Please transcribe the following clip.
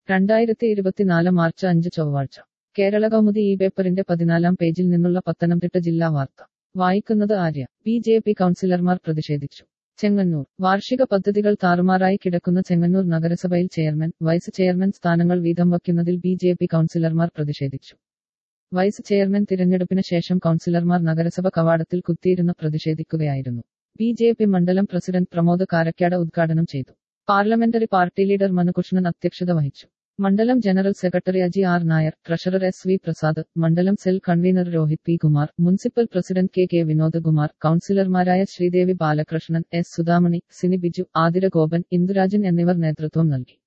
രണ്ടായിരത്തി ഇരുപത്തിനാല് മാർച്ച് അഞ്ച് ചൊവ്വാഴ്ച കേരള കൗമുദി ഈ പേപ്പറിന്റെ പതിനാലാം പേജിൽ നിന്നുള്ള പത്തനംതിട്ട ജില്ലാ വാർത്ത വായിക്കുന്നത് ആര്യ ബി ജെ പി കൗൺസിലർമാർ പ്രതിഷേധിച്ചു ചെങ്ങന്നൂർ വാർഷിക പദ്ധതികൾ താറുമാറായി കിടക്കുന്ന ചെങ്ങന്നൂർ നഗരസഭയിൽ ചെയർമാൻ വൈസ് ചെയർമാൻ സ്ഥാനങ്ങൾ വീതം വയ്ക്കുന്നതിൽ ബി ജെ പി കൗൺസിലർമാർ പ്രതിഷേധിച്ചു വൈസ് ചെയർമാൻ തിരഞ്ഞെടുപ്പിന് ശേഷം കൗൺസിലർമാർ നഗരസഭ കവാടത്തിൽ കുത്തിയിരുന്ന് പ്രതിഷേധിക്കുകയായിരുന്നു ബി ജെ പി മണ്ഡലം പ്രസിഡന്റ് പ്രമോദ് കാരക്കാട് ഉദ്ഘാടനം ചെയ്തു പാർലമെന്ററി പാർട്ടി ലീഡർ മനുകൃഷ്ണൻ അധ്യക്ഷത വഹിച്ചു മണ്ഡലം general secretary Aji R Nair treasurer S V Prasad മണ്ഡലം cell convener Rohit P Kumar municipal president K K Vinodkumar കൌൺസിലർമാരായ ശ്രീദേവി ബാലകൃഷ്ണൻ എസ് സുധാമണി സിനി ബിജു ആതിര ഗോപൻ ഇന്ദുരാജൻ എന്നിവർ നേതൃത്വം നൽകി